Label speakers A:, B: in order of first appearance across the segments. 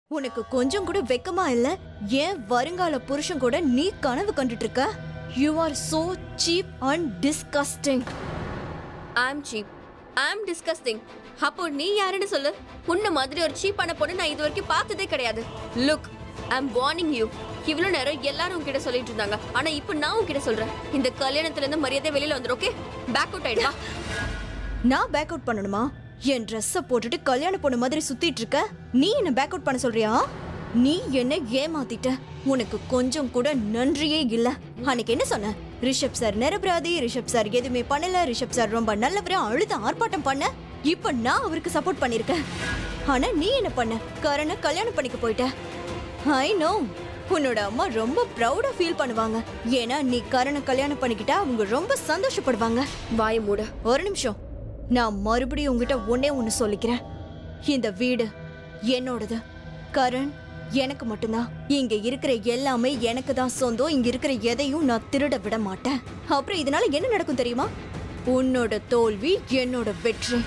A: உனக்கு கொஞ்சம் கூட வெக்கமா இல்ல ஏன் வருங்கால புருஷன் கூட நீ கனவு கண்டுட்டு இருக்க you are so cheap and disgusting
B: I'm cheap I'm disgusting அப்போ நீ யாருன்னு சொல்லு உன்ன மாதிரி ஒரு சீப்பான பொண்ணு நான் இது வரைக்கும் பார்த்ததே கிடையாது லுக் ஐம் வார்னிங் யூ இவ்வளவு நேரம் எல்லாரும் உன்கிட்ட சொல்லிட்டு இருந்தாங்க ஆனா இப்போ நான் உன்கிட்ட சொல்றேன் இந்த கல்யாணத்துல இருந்து மரியாதை வெளியில வந்துரும் ஓகே பேக் அவுட் ஆயிடுவா
A: நான் பேக் அவுட் பண்ணணுமா என் ட்ரெஸ்ஸ போட்டுட்டு கல்யாண பொண்ணு மாதிரி சுத்திட்டு இருக்க நீ என்ன பேக் அவுட் பண்ண சொல்றியா நீ என்ன ஏமாத்திட்ட உனக்கு கொஞ்சம் கூட நன்றியே இல்ல அன்னைக்கு என்ன சொன்ன ரிஷப் சார் நிரபராதி ரிஷப் சார் எதுவுமே பண்ணல ரிஷப் சார் ரொம்ப நல்லவரா அழுத ஆர்ப்பாட்டம் பண்ண இப்ப நான் அவருக்கு சப்போர்ட் பண்ணிருக்கேன் ஆனா நீ என்ன பண்ண கரண கல்யாணம் பண்ணிக்க போயிட்ட ஐ நோ உன்னோட அம்மா ரொம்ப ப்ரௌடா ஃபீல் பண்ணுவாங்க ஏன்னா நீ கரண கல்யாணம் பண்ணிக்கிட்டா அவங்க ரொம்ப சந்தோஷப்படுவாங்க
B: வாய மூட
A: ஒரு நிமிஷம் நான் மறுபடியும் உங்ககிட்ட ஒன்னே ஒன்னு சொல்லிக்கிறேன் இந்த வீடு என்னோடது கரண் எனக்கு மட்டும்தான் இங்க இருக்கிற எல்லாமே எனக்கு தான் சொந்தம் இங்க இருக்கிற எதையும் நான் திருட விட மாட்டேன் அப்புறம் இதனால என்ன நடக்கும் தெரியுமா உன்னோட தோல்வி என்னோட வெற்றி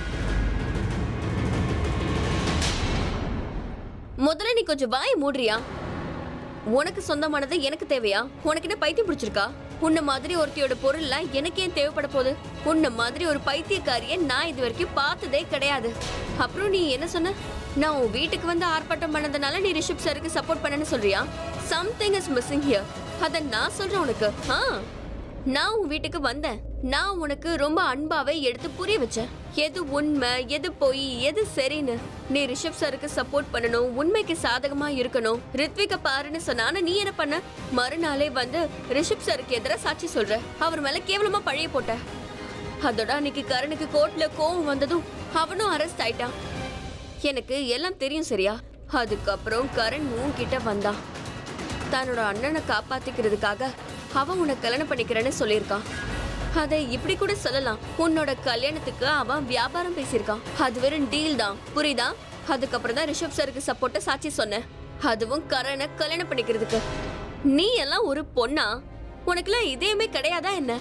B: முதல்ல நீ கொஞ்சம் வாய மூடுறியா உனக்கு சொந்தமானது எனக்கு தேவையா உனக்கு என்ன பைத்தியம் பிடிச்சிருக்கா உன்ன மாதிரி ஒருத்தியோட பொருள்லாம் எனக்கு ஏன் தேவைப்பட போகுது உன்ன மாதிரி ஒரு பைத்தியக்காரிய நான் இது வரைக்கும் பார்த்ததே கிடையாது அப்புறம் நீ என்ன சொன்ன நான் உன் வீட்டுக்கு வந்து ஆர்ப்பாட்டம் பண்ணதுனால நீ ரிஷப் சாருக்கு சப்போர்ட் பண்ணேன்னு சொல்றியா சம்திங் இஸ் மிஸ்ஸிங் ஹியர் அத நான் சொல்றேன் உனக்கு ஆ நான் உன் வீட்டுக்கு வந்தேன் நான் உனக்கு ரொம்ப அன்பாவே எடுத்து புரிய வச்சேன் எது உண்மை எது பொய் எது சரின்னு நீ ரிஷப் சாருக்கு சப்போர்ட் பண்ணணும் உண்மைக்கு சாதகமா இருக்கணும் ரித்விக பாருன்னு சொன்னா ஆனா நீ என்ன பண்ண மறுநாளே வந்து ரிஷப் சாருக்கு எதிராக சாட்சி சொல்ற அவர் மேல கேவலமா பழைய போட்ட அதோட அன்னைக்கு கரனுக்கு கோர்ட்ல கோவம் வந்ததும் அவனும் அரெஸ்ட் ஆயிட்டான் எனக்கு எல்லாம் தெரியும் சரியா அதுக்கப்புறம் கரண் உன்கிட்ட வந்தான் தன்னோட அண்ணனை காப்பாத்திக்கிறதுக்காக அவன் உன்னை கல்யாணம் பண்ணிக்கிறேன்னு சொல்லியிருக்கான் அதை இப்படி கூட சொல்லலாம் உன்னோட கல்யாணத்துக்கு அவன் வியாபாரம் பேசியிருக்கான் அது வெறும் டீல் தான் புரியுதா அதுக்கப்புறம் தான் ரிஷப் சாருக்கு சப்போர்ட்ட சாட்சி சொன்னேன் அதுவும் கரணை கல்யாணம் பண்ணிக்கிறதுக்கு நீ எல்லாம் ஒரு பொண்ணா உனக்குலாம் இதயமே கிடையாதா என்ன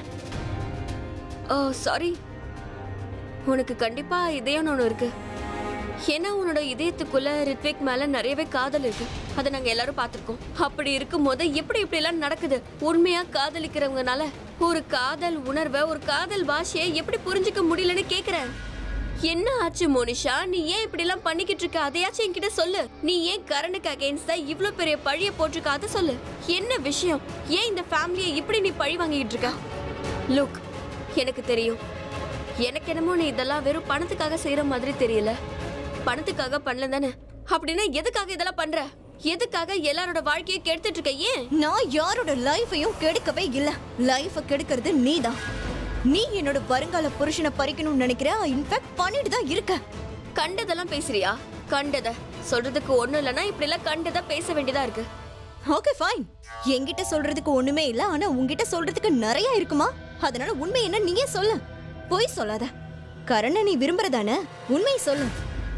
B: ஓ சாரி உனக்கு கண்டிப்பா இதயம்னு ஒன்று இருக்கு ஏன்னா உன்னோட இதயத்துக்குள்ள ரித்விக் மேல நிறையவே காதல் இருக்கு அதை நாங்க எல்லாரும் பார்த்திருக்கோம் அப்படி இருக்கும்போது எப்படி இப்படி எல்லாம் நடக்குது உண்மையா காதலிக்கிறவங்கனால ஒரு காதல் உணர்வை ஒரு காதல் பாஷையை எப்படி புரிஞ்சுக்க முடியலன்னு கேக்குறேன் என்ன ஆச்சு மோனிஷா நீ ஏன் இப்படி எல்லாம் பண்ணிக்கிட்டு இருக்க அதையாச்சும் என்கிட்ட சொல்லு நீ ஏன் கரனுக்கு அகைன்ஸ்டா இவ்ளோ பெரிய பழிய போட்டிருக்க அதை சொல்லு என்ன விஷயம் ஏன் இந்த ஃபேமிலியை இப்படி நீ பழி வாங்கிட்டு இருக்க லுக் எனக்கு தெரியும் எனக்கு என்னமோ நீ இதெல்லாம் வெறும் பணத்துக்காக செய்யற மாதிரி தெரியல பணத்துக்காக பண்ணல தானே அப்படின்னா எதுக்காக இதெல்லாம் பண்ற எதுக்காக எல்லாரோட வாழ்க்கையை கெடுத்துட்டு இருக்க ஏன்
A: நான் யாரோட லைஃபையும் கெடுக்கவே இல்ல லைஃப கெடுக்கிறது நீதான் நீ என்னோட வருங்கால புருஷனை பறிக்கணும்னு நினைக்கிற இன்ஃபேக்ட் பண்ணிட்டு தான் இருக்க
B: கண்டதெல்லாம் பேசுறியா கண்டத சொல்றதுக்கு ஒண்ணும் இல்லைன்னா இப்படி எல்லாம் கண்டதா பேச வேண்டியதா இருக்கு
A: ஓகே ஃபைன் என்கிட்ட சொல்றதுக்கு ஒண்ணுமே இல்ல ஆனா உன்கிட்ட சொல்றதுக்கு நிறைய இருக்குமா அதனால உண்மை என்ன நீயே சொல்லு பொய் சொல்லாத கரணை நீ விரும்புறதானே உண்மையை சொல்லு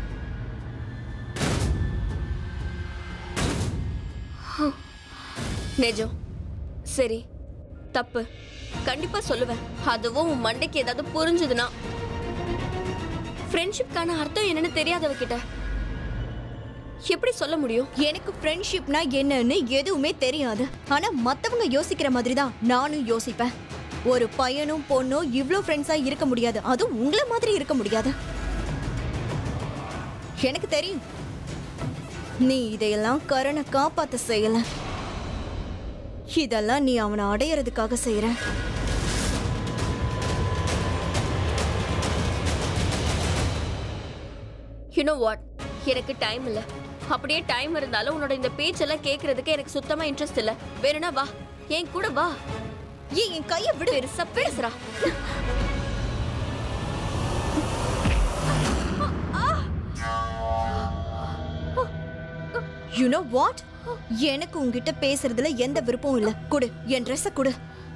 B: நிஜம் சரி தப்பு கண்டிப்பா சொல்லுவேன் அதுவும் உன் மண்டைக்கு ஏதாவது புரிஞ்சுதுன்னா ஃப்ரெண்ட்ஷிப்கான அர்த்தம் என்னன்னு தெரியாதவ கிட்ட எப்படி சொல்ல முடியும்
A: எனக்கு ஃப்ரெண்ட்ஷிப்னா என்னன்னு எதுவுமே தெரியாது ஆனா மத்தவங்க யோசிக்கிற மாதிரி தான் நானும் யோசிப்பேன் ஒரு பையனும் பொண்ணும் இவ்ளோ ஃப்ரெண்ட்ஸா இருக்க முடியாது அதுவும் உங்கள மாதிரி இருக்க முடியாது எனக்கு தெரியும் நீ இதையெல்லாம் கரணை காப்பாத்த செய்யல இதெல்லாம் நீ அவனை அடையறதுக்காக செய்யற
B: யூ நோ வாட் எனக்கு டைம் இல்ல அப்படியே டைம் இருந்தாலும் உன்னோட இந்த பேச்செல்லாம் கேட்கறதுக்கு எனக்கு சுத்தமா இன்ட்ரெஸ்ட் இல்ல வேணும்னா வா என் கூட வா
A: ஏன் என் கையை விடு
B: பெருசா பேசுறா
A: யூ நோ வாட் எனக்கு உன்கிட்ட பேசுறதுல எந்த விருப்பமும் இல்ல குடு என் ட்ரெஸ்ஸ குடு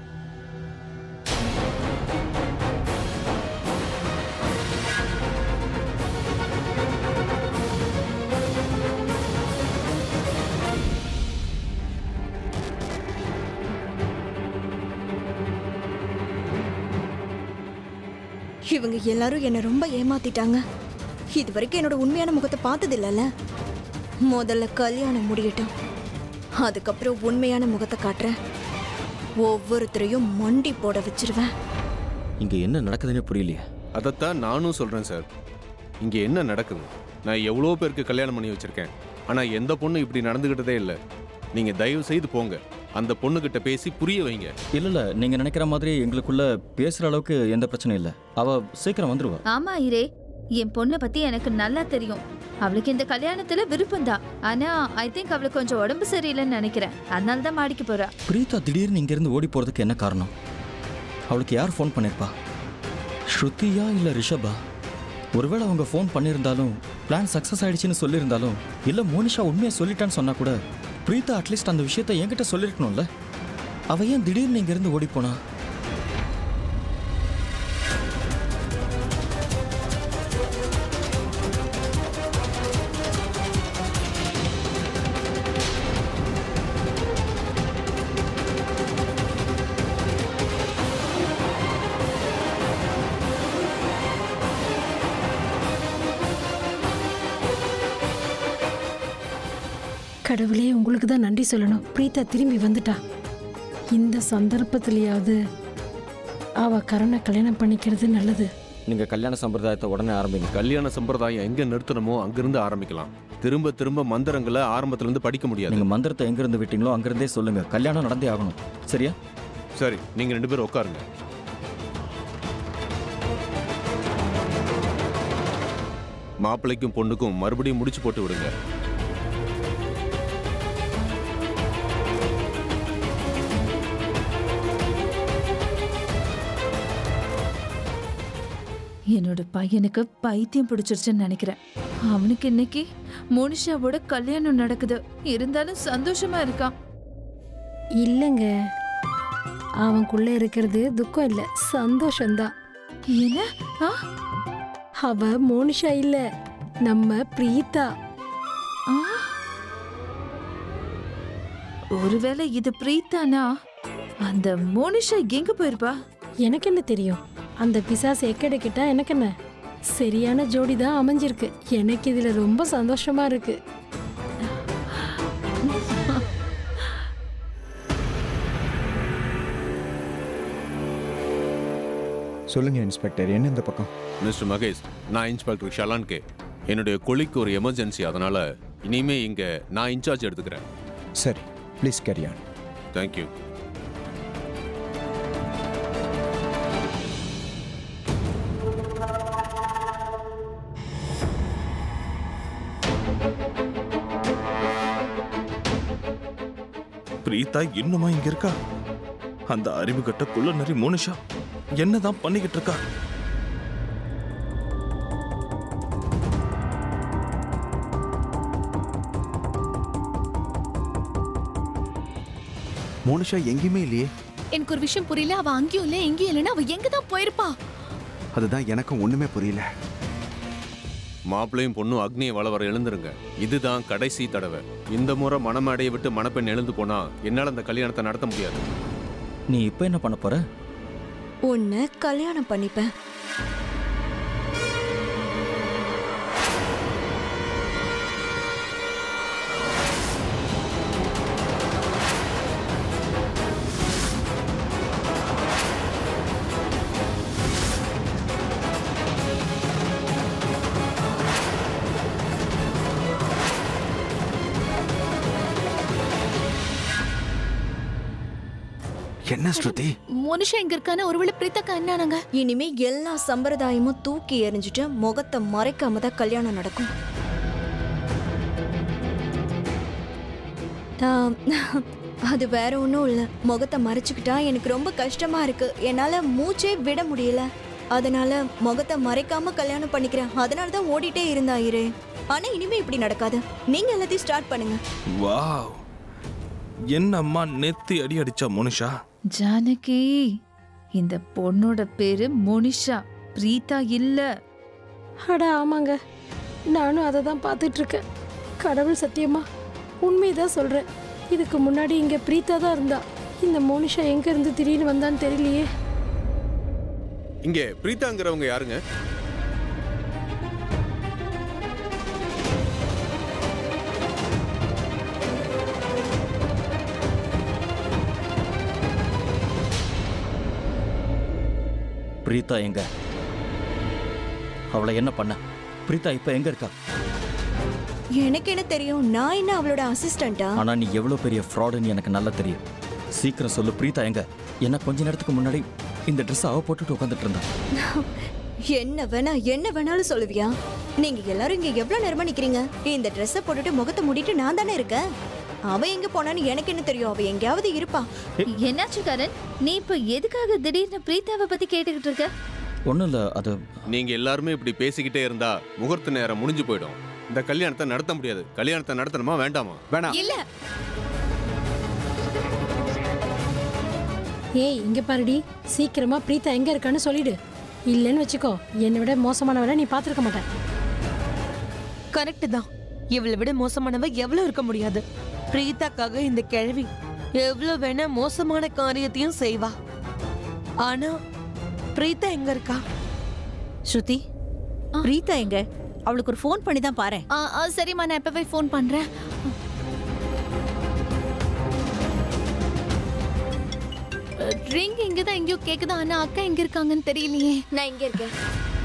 A: இவங்க எல்லாரும் என்ன ரொம்ப ஏமாத்திட்டாங்க இது வரைக்கும் என்னோட உண்மையான முகத்தை பார்த்தது இல்லைல்ல முதல்ல கல்யாணம் முடியட்டும் அதுக்கப்புறம் உண்மையான முகத்தை காட்டுறேன் ஒவ்வொருத்தரையும் மண்டி போட வச்சிருவேன்
C: இங்க என்ன நடக்குதுன்னே புரியலையே
D: அதைத்தான் நானும் சொல்கிறேன் சார் இங்கே என்ன நடக்குது நான் எவ்வளோ பேருக்கு கல்யாணம் பண்ணி வச்சுருக்கேன் ஆனால் எந்த பொண்ணு இப்படி நடந்துக்கிட்டதே இல்லை நீங்கள் தயவு செய்து போங்க அந்த பொண்ணுக்கிட்ட பேசி புரிய வைங்க
C: இல்ல இல்ல நீங்க நினைக்கிற மாதிரி எங்களுக்குள்ள பேசுற அளவுக்கு எந்த பிரச்சனையும் இல்ல அவ சீக்கிரம் வந்துருவா
E: ஆமா இரே என் பொண்ணை பத்தி எனக்கு நல்லா தெரியும் அவளுக்கு இந்த கல்யாணத்துல விருப்பம் தான் ஆனா ஐ திங்க் அவளுக்கு கொஞ்சம் உடம்பு சரியில்லைன்னு நினைக்கிறேன் அதனால தான் மாடிக்கு போறா
C: பிரீதா திடீர்னு இங்க இருந்து ஓடி போறதுக்கு என்ன காரணம் அவளுக்கு யார் ஃபோன் பண்ணிருப்பா ஸ்ருதியா இல்ல ரிஷபா ஒருவேளை அவங்க ஃபோன் பண்ணியிருந்தாலும் பிளான் சக்ஸஸ் ஆயிடுச்சுன்னு சொல்லியிருந்தாலும் இல்ல மோனிஷா உண்மையை சொல்லிட்டான்னு சொன்னா கூட பிரீதா அட்லீஸ்ட் அந்த விஷயத்தை என்கிட்ட சொல்லிருக்கணும்ல அவ ஏன் திடீர்னு இங்க இருந்து ஓடி போனா
F: கடவுளே உங்களுக்கு தான் நன்றி சொல்லணும் பிரீதா திரும்பி வந்துட்டா இந்த சந்தர்ப்பத்திலேயாவது அவ கருணை கல்யாணம் பண்ணிக்கிறது நல்லது
C: நீங்க கல்யாண சம்பிரதாயத்தை உடனே ஆரம்பிங்க
D: கல்யாண சம்பிரதாயம் எங்கே நிறுத்தணுமோ அங்கிருந்து ஆரம்பிக்கலாம் திரும்ப திரும்ப மந்திரங்களை ஆரம்பத்துலேருந்து படிக்க முடியாது
C: நீங்க மந்திரத்தை எங்க இருந்து விட்டீங்களோ அங்கிருந்தே சொல்லுங்க கல்யாணம் நடந்தே ஆகணும் சரியா
D: சரி நீங்கள் ரெண்டு பேரும் உட்காருங்க மாப்பிள்ளைக்கும் பொண்ணுக்கும் மறுபடியும் முடிச்சு போட்டு விடுங்க
E: என்னோட பையனுக்கு பைத்தியம் பிடிச்சிருச்சுன்னு நினைக்கிறேன் அவனுக்கு இன்னைக்கு மோனிஷாவோட கல்யாணம் நடக்குது இருந்தாலும் சந்தோஷமா இருக்கான்
F: இல்லைங்க அவனுக்குள்ள இருக்கிறது துக்கம் இல்லை சந்தோஷம்தான்
E: என்ன ஆ?
F: அவ மோனிஷா இல்ல நம்ம பிரீதா
E: ஆ? ஒருவேளை இது பிரீத்தானா அந்த மோனிஷா எங்க போயிருப்பா
F: எனக்கு என்ன தெரியும் அந்த பிசாசு எக்கடைக்கிட்டா எனக்கு என்ன சரியான ஜோடி தான் அமைஞ்சிருக்கு எனக்கு இதுல ரொம்ப சந்தோஷமா இருக்கு
G: சொல்லுங்க இன்ஸ்பெக்டர் என்ன இந்த பக்கம்
D: மிஸ்டர் மகேஷ் நான் இன்ஸ்பெக்டர் ஷலான் கே என்னுடைய கொலிக்கு ஒரு எமர்ஜென்சி அதனால இனிமே இங்க நான் இன்சார்ஜ் எடுத்துக்கிறேன்
G: சரி ப்ளீஸ் கேரியான்
D: தேங்க்யூ
H: பிரீதா இன்னுமா இங்க இருக்கா அந்த அறிவு கட்ட குள்ள நரி மோனிஷா என்னதான் பண்ணிக்கிட்டு இருக்கா
I: மோனிஷா எங்கேயுமே இல்லையே
J: எனக்கு ஒரு விஷயம் புரியல அவ அங்கேயும் இல்ல எங்கேயும் இல்லைன்னா அவ எங்க தான் போயிருப்பா
I: அதுதான் எனக்கும் ஒண்ணுமே புரியல
D: மாப்பிள்ளையும் பொண்ணும் அக்னியை வளவர எழுந்துருங்க இதுதான் கடைசி தடவை இந்த முறை மணமேடையை விட்டு மணப்பெண் எழுந்து போனா என்னால் அந்த கல்யாணத்தை நடத்த முடியாது
C: நீ இப்போ என்ன பண்ண போற
A: உன்னை கல்யாணம் பண்ணிப்பேன்
I: என்ன ஸ்ருதி
J: மனுஷன் எங்க இருக்கான்னு ஒருவேளை பிரீத்தக்கா என்னானாங்க
A: இனிமே எல்லா சம்பிரதாயமும் தூக்கி எறிஞ்சிட்டு முகத்தை மறைக்காம தான் கல்யாணம் நடக்கும் ஆம், அது வேற ஒன்றும் இல்லை முகத்தை மறைச்சுக்கிட்டா எனக்கு ரொம்ப கஷ்டமா இருக்கு என்னால மூச்சே விட முடியல அதனால முகத்தை மறைக்காம கல்யாணம் பண்ணிக்கிறேன் அதனால தான் ஓடிட்டே இருந்தாயிரு ஆனா இனிமே இப்படி நடக்காது நீங்க எல்லாத்தையும் ஸ்டார்ட் பண்ணுங்க
H: வாவ் என்ன அம்மா நெத்தி அடி அடிச்சா மோனிஷா
E: ஜானகி இந்த பொண்ணோட பேரு மோனிஷா பிரீதா இல்ல
F: அட ஆமாங்க நானும் அதை தான் பார்த்துட்டு இருக்கேன் கடவுள் சத்தியமா உண்மைதான் சொல்றேன் இதுக்கு முன்னாடி இங்க பிரீதா தான் இருந்தா இந்த மோனிஷா எங்க இருந்து திடீர்னு வந்தான்னு தெரியலையே
D: இங்க பிரீதாங்கிறவங்க யாருங்க
C: பிரீதா எங்க அவளை என்ன பண்ண பிரீதா இப்ப எங்க இருக்கா
A: எனக்கு என்ன தெரியும் நான் என்ன அவளோட அசிஸ்டண்டா
C: ஆனா நீ எவ்வளவு பெரிய ஃப்ராடுன்னு எனக்கு நல்லா தெரியும் சீக்கிரம் சொல்லு பிரீதா எங்க என்ன கொஞ்ச நேரத்துக்கு முன்னாடி இந்த ட்ரெஸ் அவ போட்டுட்டு உட்காந்துட்டு இருந்தா
A: என்ன வேணா என்ன வேணாலும் சொல்லுவியா நீங்க எல்லாரும் இங்க எவ்வளவு நேரமா நிக்கிறீங்க இந்த ட்ரெஸ்ஸ போட்டுட்டு முகத்தை மூடிட்டு நான் தானே இருக்கேன் அவ எங்க போனான்னு எனக்கு என்ன தெரியும் அவ எங்கேயாவது இருப்பா
E: என்னாச்சு கரண் நீ இப்ப எதுக்காக திடீர்னு பிரீத்தாவை பத்தி கேட்டுக்கிட்டு இருக்க
C: ஒண்ணும் இல்ல அது
D: நீங்க எல்லாருமே இப்படி பேசிக்கிட்டே இருந்தா முகூர்த்த நேரம் முடிஞ்சு போயிடும் இந்த கல்யாணத்தை நடத்த முடியாது கல்யாணத்தை நடத்தணுமா வேண்டாமா
I: வேணாம்
J: இல்ல
F: ஏய் இங்க பாருடி சீக்கிரமா பிரீத்தா எங்க இருக்கான்னு சொல்லிடு இல்லைன்னு வச்சுக்கோ என்னை விட மோசமானவளை நீ பார்த்துருக்க மாட்டேன்
K: கரெக்ட் தான் இவளை விட மோசமானவ எவ்வளவு இருக்க முடியாது பிரீதாக்காக இந்த கிழவி எவ்வளவு வேணா மோசமான காரியத்தையும் செய்வா ஆனா பிரீதா எங்க இருக்கா
L: ஸ்ருதி பிரீதா எங்க அவளுக்கு ஒரு ஃபோன் பண்ணி தான் பாரு
J: ஆ, ஆ, சரிம்மா நான் இப்பவே ஃபோன் பண்றேன் ரிங் இங்க தான் எங்கேயோ கேக்குதா ஆனா அக்கா எங்க இருக்காங்கன்னு தெரியலையே
B: நான் இங்க இருக்கேன்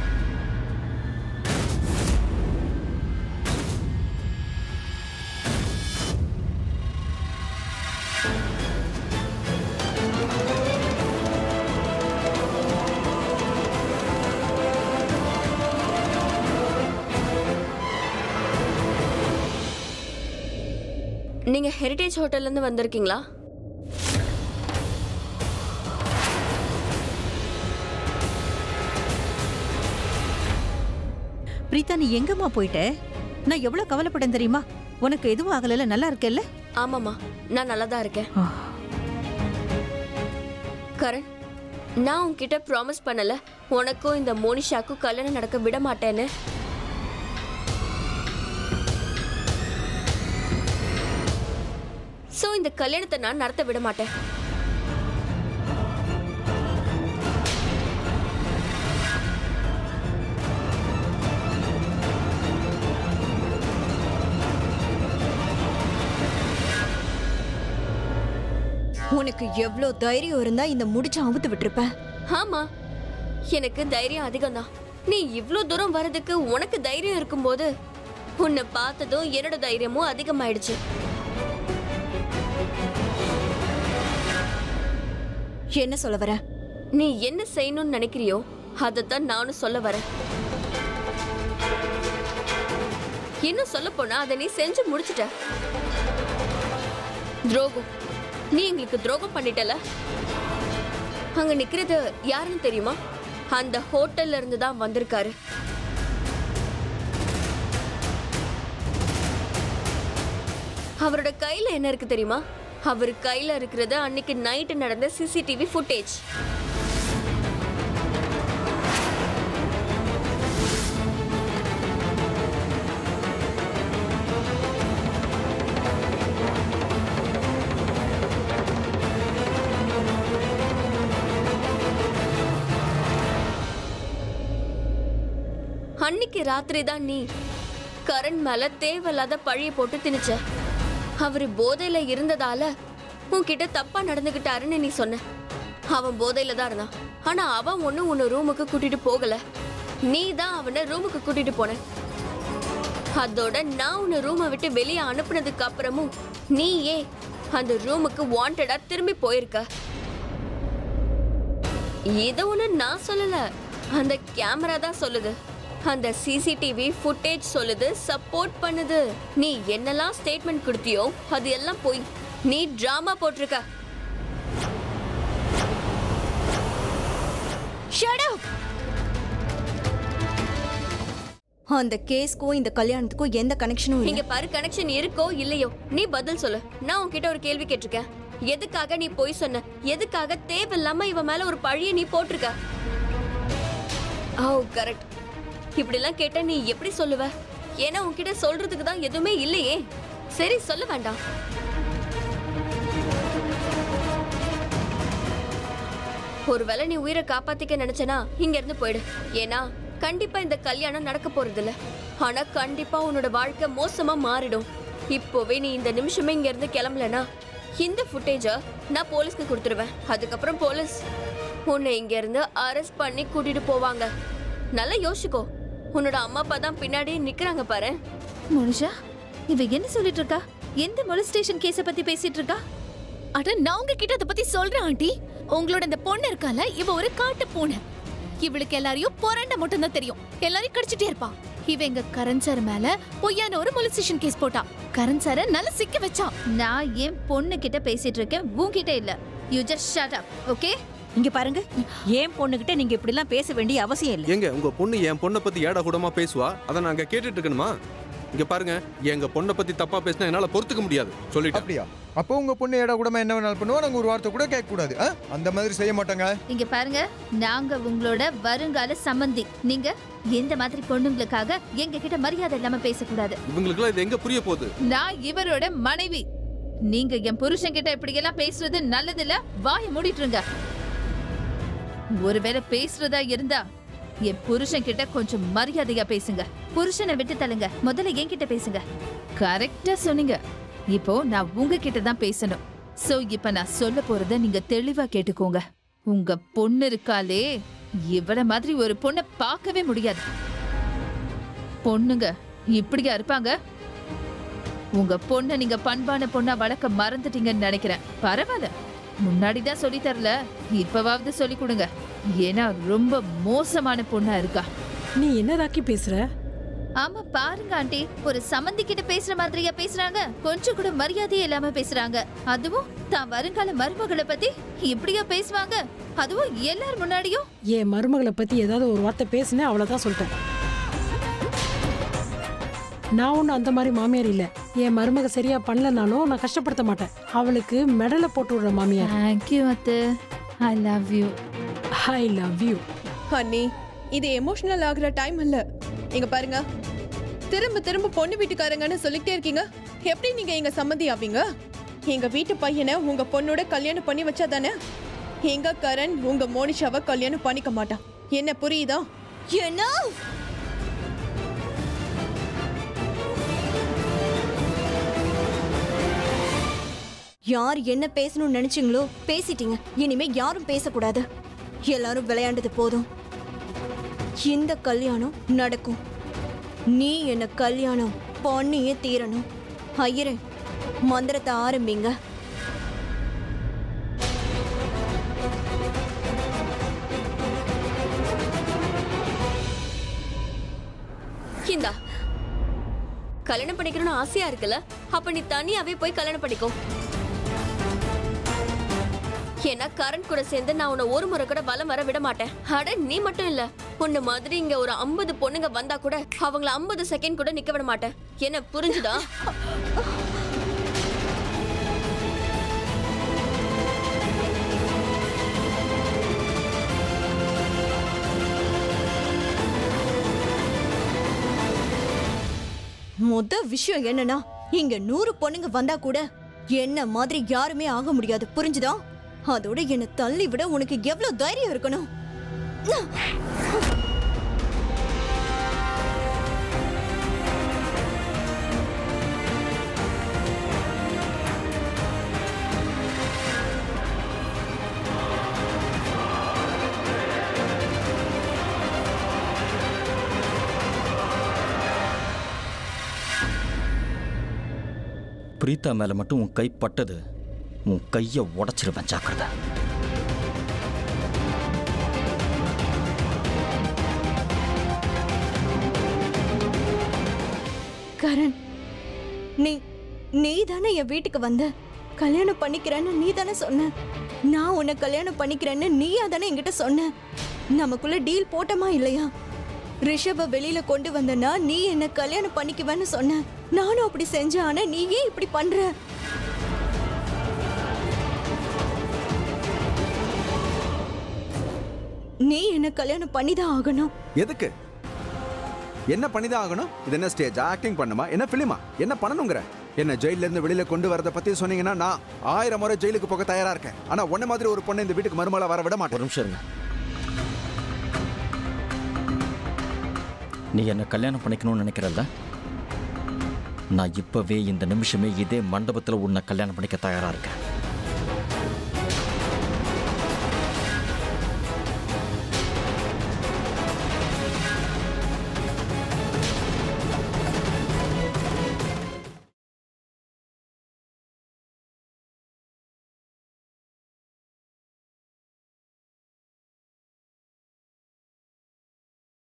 B: நீங்க ஹெரிடேஜ் ஹோட்டல்ல இருந்து வந்திருக்கீங்களா
L: பிரீதா நீ எங்கம்மா போயிட்ட நான் எவ்வளவு கவலைப்பட்டேன் தெரியுமா உனக்கு எதுவும் ஆகலைல நல்லா இருக்கல்ல
B: ஆமாம்மா நான் நல்லா தான் இருக்கேன் கரண் நான் உன்கிட்ட ப்ராமிஸ் பண்ணல உனக்கும் இந்த மோனிஷாக்கும் கல்யாணம் நடக்க விட மாட்டேன்னு சோ இந்த கல்யாணத்தை நான் நடத்த விட மாட்டேன்
A: உனக்கு எவ்வளோ தைரியம் இருந்தா இந்த முடிச்ச அவுத்து விட்டுருப்ப
B: ஆமா எனக்கு தைரியம் அதிகம்தான் நீ இவ்ளோ தூரம் வர்றதுக்கு உனக்கு தைரியம் இருக்கும்போது உன்னை பார்த்ததும் என்னோட தைரியமும் அதிகமாயிடுச்சு
A: என்ன சொல்ல வர
B: நீ என்ன செய்யணும்னு நினைக்கிறியோ அதைத்தான் நானும் சொல்ல வரேன் இன்னும் சொல்ல போனா அதை நீ செஞ்சு முடிச்சிட்ட துரோகம் நீ எங்களுக்கு துரோகம் பண்ணிட்டல அங்க நிக்கிறது யாருன்னு தெரியுமா அந்த ஹோட்டல்ல இருந்து தான் வந்திருக்காரு அவரோட கையில என்ன இருக்கு தெரியுமா அவர் கையில இருக்கிறது அன்னைக்கு நைட்டு நடந்த சிசிடிவி ஃபுட்டேஜ் அன்னைக்கு ராத்திரி தான் நீ கரண் மேல தேவையில்லாத பழிய போட்டு திணிச்ச அவரு போதையில இருந்ததால உன்கிட்ட தப்பா நடந்துகிட்டாருன்னு நீ சொன்ன அவன் போதையில தான் இருந்தான் ஆனா அவன் ஒண்ணு உன்னை ரூமுக்கு கூட்டிட்டு போகல நீ தான் அவனை ரூமுக்கு கூட்டிட்டு போன அதோட நான் உன்னை ரூமை விட்டு வெளியே அனுப்புனதுக்கு அப்புறமும் நீயே அந்த ரூமுக்கு வாண்டடா திரும்பி போயிருக்க இத ஒண்ணு நான் சொல்லல அந்த கேமரா தான் சொல்லுது அந்த சிசிடிவி ஃபுட்டேஜ் சொல்லுது சப்போர்ட் பண்ணுது நீ என்னெல்லாம் ஸ்டேட்மெண்ட் கொடுத்தியோ அது எல்லாம் போய் நீ டிராமா போட்டிருக்க
A: Shut up! அந்த கேஸ்க்கும் இந்த கல்யாணத்துக்கும் எந்த கனெக்ஷனும்
B: இங்க
A: இல்ல
B: பாரு கனெக்ஷன் இருக்கோ இல்லையோ நீ பதில் சொல்லு நான் உன்கிட்ட ஒரு கேள்வி கேட்டிருக்கேன் எதுக்காக நீ போய் சொன்ன எதுக்காக தேவையில்லாம இவன் மேல ஒரு பழிய நீ போட்டிருக்க ஓ கரெக்ட் இப்படிலாம் கேட்டா நீ எப்படி சொல்லுவ ஏன்னா உன்கிட்ட சொல்றதுக்கு தான் எதுவுமே இல்லையே சரி சொல்ல வேண்டாம் ஒருவேளை நீ உயிரை காப்பாத்திக்க நினைச்சனா இங்க இருந்து போயிடு ஏன்னா கண்டிப்பா இந்த கல்யாணம் நடக்க போறது இல்ல ஆனா கண்டிப்பா உன்னோட வாழ்க்கை மோசமா மாறிடும் இப்போவே நீ இந்த நிமிஷமே இங்க இருந்து கிளம்பலனா இந்த ஃபுட்டேஜ நான் போலீஸ்க்கு கொடுத்துருவேன் அதுக்கப்புறம் போலீஸ் உன்னை இங்க இருந்து அரெஸ்ட் பண்ணி கூட்டிட்டு போவாங்க நல்லா யோசிச்சுக்கோ உன்னோட அம்மா அப்பா தான் பின்னாடி நிக்கிறாங்க பாரு
E: மோனிஷா இவ என்ன சொல்லிட்டு இருக்கா எந்த மொலஸ்டேஷன் கேஸ பத்தி பேசிட்டு இருக்கா
J: அட நான் உங்ககிட்ட அதை பத்தி சொல்றேன் ஆண்டி உங்களோட இந்த பொண்ணு இருக்கால இவ ஒரு காட்டு பூனை இவளுக்கு எல்லாரையும் புரண்ட மட்டும் தான் தெரியும் எல்லாரையும் கடிச்சிட்டே இருப்பா இவ எங்க கரண் சார் மேல பொய்யான ஒரு மொலிஸ்டேஷன் கேஸ் போட்டா கரண் சார நல்லா சிக்க வச்சா
E: நான் என் பொண்ணு கிட்ட பேசிட்டு இருக்கேன் உன்கிட்ட இல்ல you just shut up okay
L: இங்க பாருங்க ஏன் பொண்ணுகிட்ட நீங்க இப்படி எல்லாம் பேச வேண்டிய அவசியம் இல்ல
D: எங்க உங்க பொண்ணு என் பொண்ணை பத்தி ஏடா கூடமா பேசுவா அதை நாங்க கேட்டுட்டு இருக்கணுமா இங்க பாருங்க எங்க பொண்ணை பத்தி தப்பா பேசினா என்னால பொறுத்துக்க முடியாது சொல்லிட்டேன்
G: அப்படியா அப்போ உங்க பொண்ணு ஏடா கூடமா என்ன வேணாலும் பண்ணுவா நாங்க ஒரு வார்த்தை கூட கேட்க கூடாது ஆ? அந்த மாதிரி செய்ய மாட்டாங்க
E: இங்க பாருங்க நாங்க உங்களோட வருங்கால சம்பந்தி நீங்க எந்த மாதிரி பொண்ணுங்களுக்காக எங்க கிட்ட மரியாதை இல்லாம பேசக்கூடாது
D: இவங்களுக்குலாம் இது எங்க புரிய போகுது
E: நான் இவரோட மனைவி நீங்க என் புருஷன் கிட்ட இப்படி எல்லாம் பேசுறது நல்லதில்ல வாய மூடிட்டுருங்க ஒருவேளை பேசுறதா இருந்தா என் புருஷன் கிட்ட கொஞ்சம் மரியாதையா பேசுங்க புருஷனை விட்டு தள்ளுங்க முதல்ல என்கிட்ட பேசுங்க கரெக்டா சொன்னீங்க இப்போ நான் உங்ககிட்ட தான் பேசணும் சோ இப்ப நான் சொல்ல போறத நீங்க தெளிவா கேட்டுக்கோங்க உங்க பொண்ணு இருக்காளே இவள மாதிரி ஒரு பொண்ணை பார்க்கவே முடியாது பொண்ணுங்க இப்படியா இருப்பாங்க உங்க பொண்ணை நீங்க பண்பான பொண்ணா வளர்க்க மறந்துட்டீங்கன்னு நினைக்கிறேன் பரவாயில்ல முன்னாடி தான் சொல்லி தரல இப்பவாவது சொல்லி கொடுங்க ஏன்னா ரொம்ப மோசமான பொண்ணா இருக்கா
F: நீ என்ன ராக்கி பேசுற
E: ஆமா பாருங்க ஆண்டி ஒரு சம்மந்தி கிட்ட பேசுற மாதிரியா பேசுறாங்க கொஞ்சம் கூட மரியாதையே இல்லாம பேசுறாங்க அதுவும் தான் வருங்கால மருமகளை பத்தி இப்படியா பேசுவாங்க அதுவும் எல்லார் முன்னாடியும்
F: என் மருமகளை பத்தி ஏதாவது ஒரு வார்த்தை பேசினேன் அவ்வளவுதான் சொல்லிட்டேன் நான் ஒன்றும் அந்த மாதிரி மாமியார் இல்லை என் மருமக சரியா பண்ணலனாலும் நான் கஷ்டப்படுத்த மாட்டேன் அவளுக்கு மெடலை போட்டு விடுற மாமியார்
E: தேங்க்யூ அத்து I love you
F: I love you
M: அண்ணி இது எமோஷனல் ஆகுற டைம் இல்ல இங்க பாருங்க திரும்ப திரும்ப பொண்ணு வீட்டுக்காரங்கன்னு சொல்லிட்டே இருக்கீங்க எப்படி நீங்க எங்க சம்மந்தி ஆவீங்க எங்க வீட்டு பையனை உங்க பொண்ணோட கல்யாணம் பண்ணி வச்சா தானே எங்க கரண் உங்க மோனிஷாவை கல்யாணம் பண்ணிக்க மாட்டான் என்ன புரியுதா
A: என்ன யார் என்ன பேசணும்னு நினைச்சீங்களோ பேசிட்டீங்க இனிமே யாரும் பேசக்கூடாது எல்லாரும் விளையாண்டது போதும் இந்த கல்யாணம் நடக்கும் நீ என்ன கல்யாணம் பண்ணியே தீரணும் ஐயரே மந்திரத்தை ஆரம்பிங்க
B: இந்தா கல்யாணம் பண்ணிக்கணும்னு ஆசையா இருக்குல்ல அப்ப நீ தனியாவே போய் கல்யாணம் பண்ணிக்கோ ஏன்னா கரண் கூட சேர்ந்து நான் உன்னை ஒரு முறை கூட வலம் வர விட மாட்டேன் அட நீ மட்டும் இல்ல உன்ன மாதிரி இங்க ஒரு ஐம்பது பொண்ணுங்க வந்தா கூட அவங்கள ஐம்பது செகண்ட் கூட நிக்க விட மாட்டேன் என்ன புரிஞ்சுதா
A: முத விஷயம் என்னன்னா இங்க நூறு பொண்ணுங்க வந்தா கூட என்ன மாதிரி யாருமே ஆக முடியாது புரிஞ்சுதா அதோட என்ன தள்ளி விட உனக்கு எவ்வளவு தைரியம் இருக்கணும்
C: பிரீத்தா மேல மட்டும் உன் கை பட்டது உன் கையை உடைச்சிருவேன் ஜாக்கிரதை
A: கரண் நீ நீ தானே என் வீட்டுக்கு வந்த கல்யாணம் பண்ணிக்கிறேன்னு நீ தானே சொன்ன நான் உன்னை கல்யாணம் பண்ணிக்கிறேன்னு நீயா தானே என்கிட்ட சொன்ன நமக்குள்ள டீல் போட்டமா இல்லையா ரிஷப வெளியில கொண்டு வந்தனா நீ என்ன கல்யாணம் பண்ணிக்குவேன்னு சொன்ன நானும் அப்படி செஞ்சேன் ஆனா நீ ஏன் இப்படி பண்ற நீ என்ன கல்யாணம் பண்ணிதான் ஆகணும்
I: எதுக்கு என்ன பண்ணிதான் ஆகணும் இது என்ன ஸ்டேஜ் ஆக்டிங் பண்ணுமா என்ன ஃபிலிமா என்ன பண்ணணுங்கிற என்ன ஜெயில இருந்து வெளியில கொண்டு வரத பத்தி சொன்னீங்கன்னா நான் ஆயிரம் முறை ஜெயிலுக்கு போக தயாரா இருக்கேன் ஆனா உன்ன மாதிரி ஒரு பொண்ணை இந்த வீட்டுக்கு மருமகளா வர விட மாட்டேன்
C: ஒரு நிமிஷம் இருங்க நீ என்ன கல்யாணம் பண்ணிக்கணும்னு நினைக்கிறல்ல நான் இப்பவே இந்த நிமிஷமே இதே மண்டபத்தில் உன்னை கல்யாணம் பண்ணிக்க தயாரா இருக்கேன்